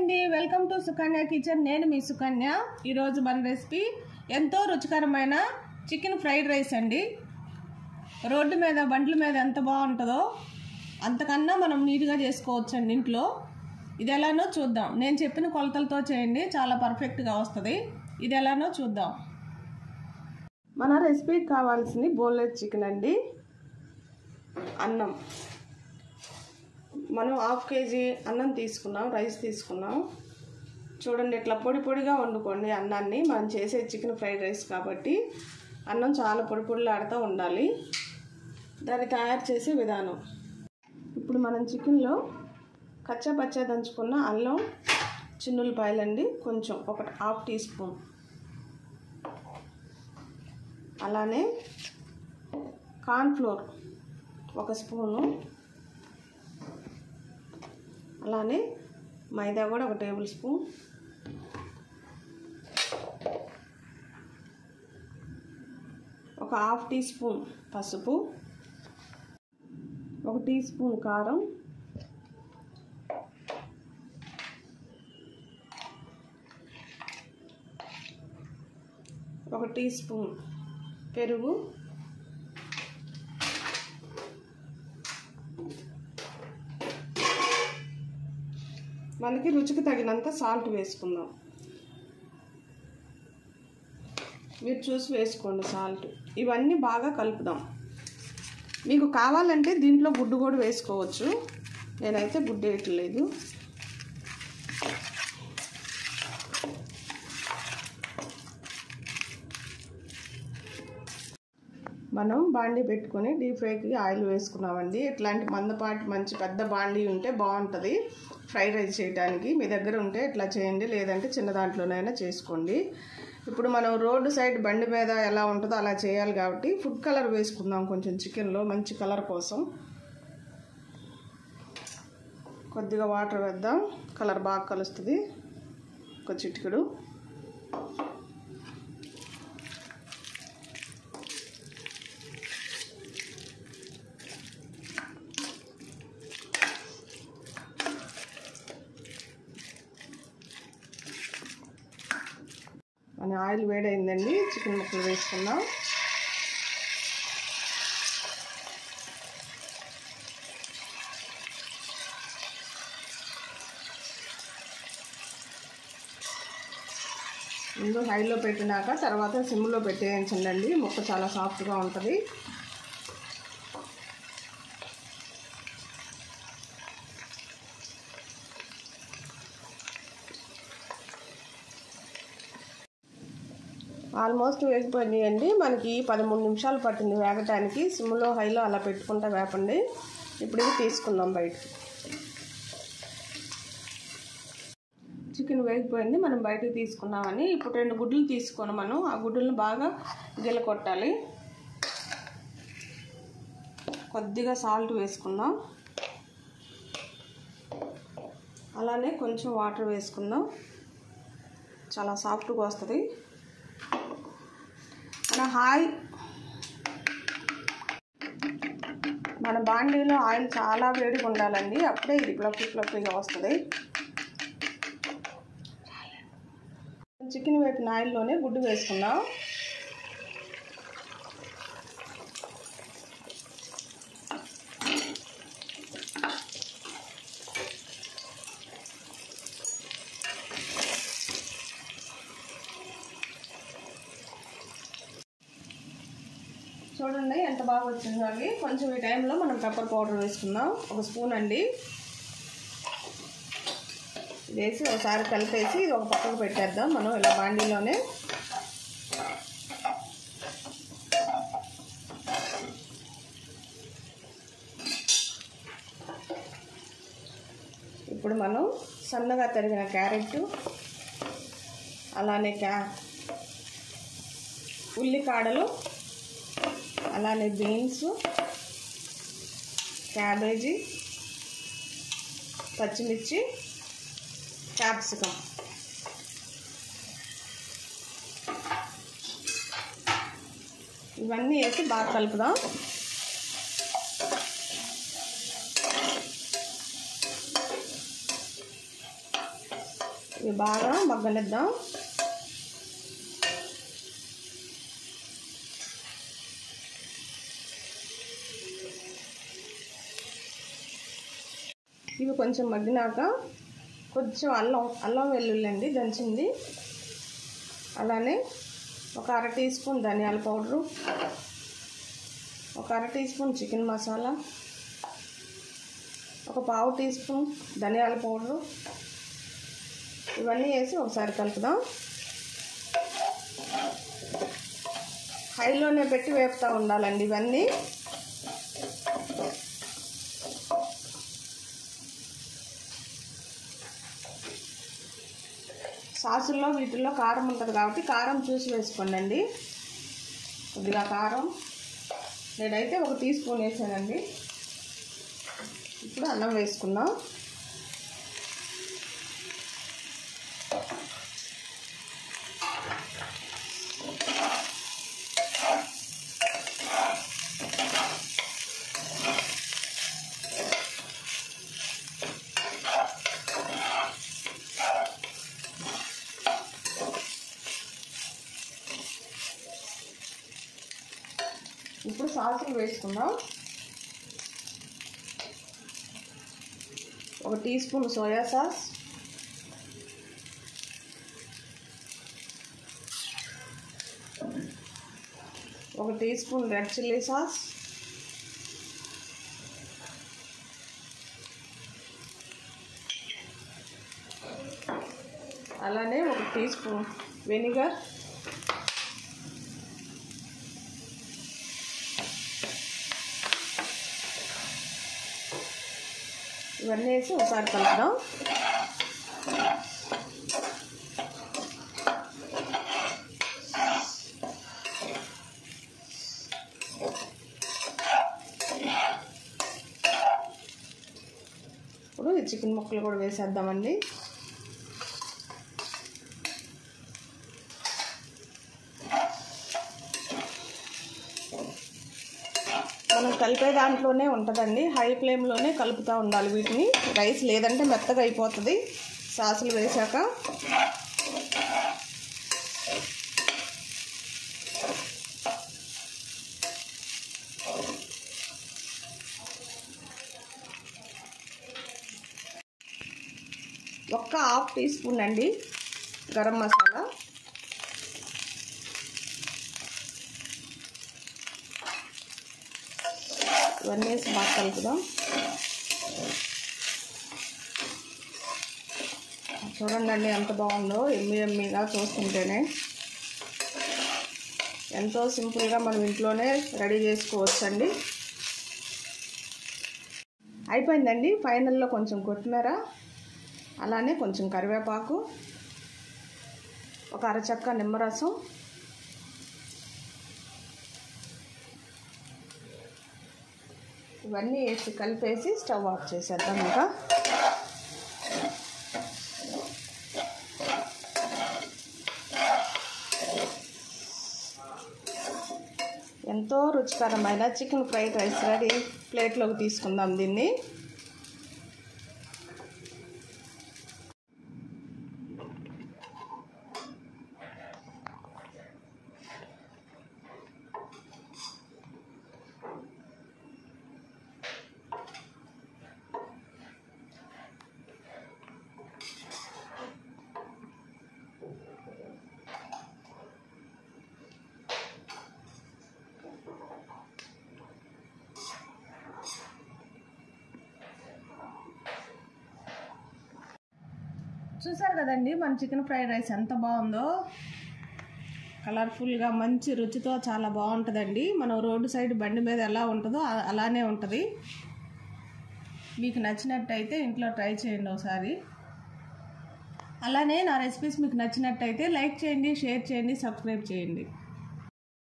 అండి welcome to Sukanya kitchen నేను మీ సుకన్య ఈరోజు మన రెసిపీ ఎంతో రుచికరమైన చికెన్ ఫ్రైడ్ రైస్ అండి రోడ్డు మీద బండ్ల మీద ఎంత బాగుంటుందో అంతకన్నా మనం నీట్గా చేసుకోవచ్చు అండి ఇంట్లో ఇది ఎలానో చూద్దాం నేను చెప్పిన కొలతలతో చేయండి చాలా పర్ఫెక్ట్గా వస్తుంది ఇది ఎలానో చూద్దాం మన రెసిపీకి కావాల్సింది బోన్లెస్ చికెన్ అండి అన్నం మనం హాఫ్ కేజీ అన్నం తీసుకున్నాం రైస్ తీసుకున్నాం చూడండి ఇట్లా పొడి పొడిగా వండుకోండి అన్నాన్ని మనం చేసే చికెన్ ఫ్రైడ్ రైస్ కాబట్టి అన్నం చాలా పొడి పొడిలాడుతూ ఉండాలి దాన్ని తయారు చేసే విధానం ఇప్పుడు మనం చికెన్లో కచ్చా పచ్చా దంచుకున్న అల్లం చిన్నులపాయలండి కొంచెం ఒక హాఫ్ టీ స్పూన్ అలానే కార్న్ఫ్లోర్ ఒక స్పూను అలానే మైదా కూడా ఒక టేబుల్ స్పూన్ ఒక హాఫ్ టీ స్పూన్ పసుపు ఒక టీ స్పూన్ కారం ఒక టీ స్పూన్ పెరుగు మనకి రుచికి తగినంత సాల్ట్ వేసుకుందాం మీరు చూసి వేసుకోండి సాల్ట్ ఇవన్నీ బాగా కలుపుదాం మీకు కావాలంటే దీంట్లో గుడ్డు కూడా వేసుకోవచ్చు నేనైతే గుడ్డు వేయట్లేదు మనం బాండీ పెట్టుకొని డీప్ ఫ్రైకి ఆయిల్ వేసుకున్నామండి ఇట్లాంటి మందపాటి మంచి పెద్ద బాండీ ఉంటే బాగుంటుంది ఫ్రైడ్ రైస్ చేయడానికి మీ దగ్గర ఉంటే ఇట్లా చేయండి లేదంటే చిన్న దాంట్లోనైనా చేసుకోండి ఇప్పుడు మనం రోడ్డు సైడ్ బండి మీద ఎలా ఉంటుందో అలా చేయాలి కాబట్టి ఫుడ్ కలర్ వేసుకుందాం కొంచెం చికెన్లో మంచి కలర్ కోసం కొద్దిగా వాటర్ వేద్దాం కలర్ బాగా కలుస్తుంది ఒక చిటికెడు మన ఆయిల్ వేడైందండి చికెన్ ముక్కలు వేసుకుందాం ముందు హైలో పెట్టినాక తర్వాత సిమ్లో పెట్టేయించండి ముక్క చాలా సాఫ్ట్గా ఉంటుంది ఆల్మోస్ట్ వేగిపోయినాయండి మనకి పదమూడు నిమిషాలు పట్టింది వేగటానికి సిమ్లో హైలో అలా పెట్టుకుంటా వేపండి ఇప్పుడు ఇది తీసుకుందాం బయటకి చికెన్ వేగిపోయింది మనం బయటకు తీసుకున్నామని ఇప్పుడు రెండు గుడ్లు తీసుకొని మనం ఆ గుడ్లను బాగా గిల కొట్టాలి కొద్దిగా సాల్ట్ వేసుకుందాం అలానే కొంచెం వాటర్ వేసుకుందాం చాలా సాఫ్ట్గా వస్తుంది మన హాయ్ మన బాండీలో ఆయిల్ చాలా వేడిగా ఉండాలండి అప్పుడే ఇది ఫ్లఫీ ఫ్లఫీగా వస్తుంది చికెన్ వేపిన ఆయిల్లోనే గుడ్డు వేసుకుందాం చూడండి ఎంత బాగా వచ్చిందో అవి కొంచెం ఈ టైంలో మనం పెప్పర్ పౌడర్ వేసుకుందాం ఒక స్పూన్ అండి వేసి ఒకసారి కలిపేసి ఇది ఒక పక్కకు పెట్టేద్దాం మనం ఇలా బాండీలోనే ఇప్పుడు మనం సన్నగా తరిగిన క్యారెట్ అలానే క్యా ఉల్లికాడలు అలానే బీన్స్ క్యాబేజీ పచ్చిమిర్చి క్యాప్సికమ్ ఇవన్నీ వేసి బాగా కలుపుదాం ఇవి బాగా మగ్గనిద్దాం ఇవి కొంచెం మగ్గినాక కొంచెం అల్లం అల్లం వెల్లుల్లి అండి దంచింది అలానే ఒక అర టీ స్పూన్ ధనియాల పౌడరు ఒక అర టీ స్పూన్ చికెన్ మసాలా ఒక పావు టీ స్పూన్ ధనియాల పౌడరు ఇవన్నీ వేసి ఒకసారి కలుపుదాం హైలోనే పెట్టి వేపుతూ ఉండాలండి ఇవన్నీ సాసుల్లో వీటిల్లో కారం ఉంటుంది కాబట్టి కారం చూసి వేసుకోండి అండి కొద్దిగా కారం నేనైతే ఒక టీ స్పూన్ వేసానండి ఇప్పుడు అన్నం వేసుకుందాం ఇప్పుడు సాసులు వేసుకుందాం ఒక టీ స్పూన్ సోయా సాస్ ఒక teaspoon red chilli sauce అలానే ఒక టీ స్పూన్ వెనిగర్ ఇవన్నీ వేసి ఒకసారి కలుపుదాం ఇప్పుడు ఈ చికెన్ ముక్కలు కూడా వేసేద్దామండి మనం కలిపే దాంట్లోనే ఉంటుందండి హై ఫ్లేమ్లోనే కలుపుతూ ఉండాలి వీటిని రైస్ లేదంటే మెత్తగా అయిపోతుంది సాసులు వేశాక ఒక్క హాఫ్ టీ స్పూన్ అండి గరం మసాలా ఇవన్నీ వేసి బాగా కలుపుదాం చూడండి ఎంత బాగుందో ఎమ్మి ఎమ్మిగా చూస్తుంటేనే ఎంతో సింపుల్గా మనం ఇంట్లోనే రెడీ చేసుకోవచ్చండి అయిపోయిందండి ఫైనల్లో కొంచెం కొత్తిమీర అలానే కొంచెం కరివేపాకు ఒక అరచక్క నిమ్మరసం ఇవన్నీ వేసి కలిపేసి స్టవ్ ఆఫ్ చేసేద్దాం ఇంకా ఎంతో రుచికరమైన చికెన్ ఫ్రైడ్ రైస్ రెడీ ప్లేట్లోకి తీసుకుందాం దీన్ని చూసారు కదండి మన చికెన్ ఫ్రైడ్ రైస్ ఎంత బాగుందో కలర్ఫుల్గా మంచి రుచితో చాలా బాగుంటుందండి మనం రోడ్డు సైడ్ బండి మీద ఎలా ఉంటుందో అ- అలానే ఉంటుంది మీకు నచ్చినట్టయితే ఇంట్లో ట్రై చేయండి ఒకసారి అలానే నా రెసిపీస్ మీకు నచ్చినట్టయితే లైక్ చేయండి షేర్ చేయండి సబ్స్క్రైబ్ చేయండి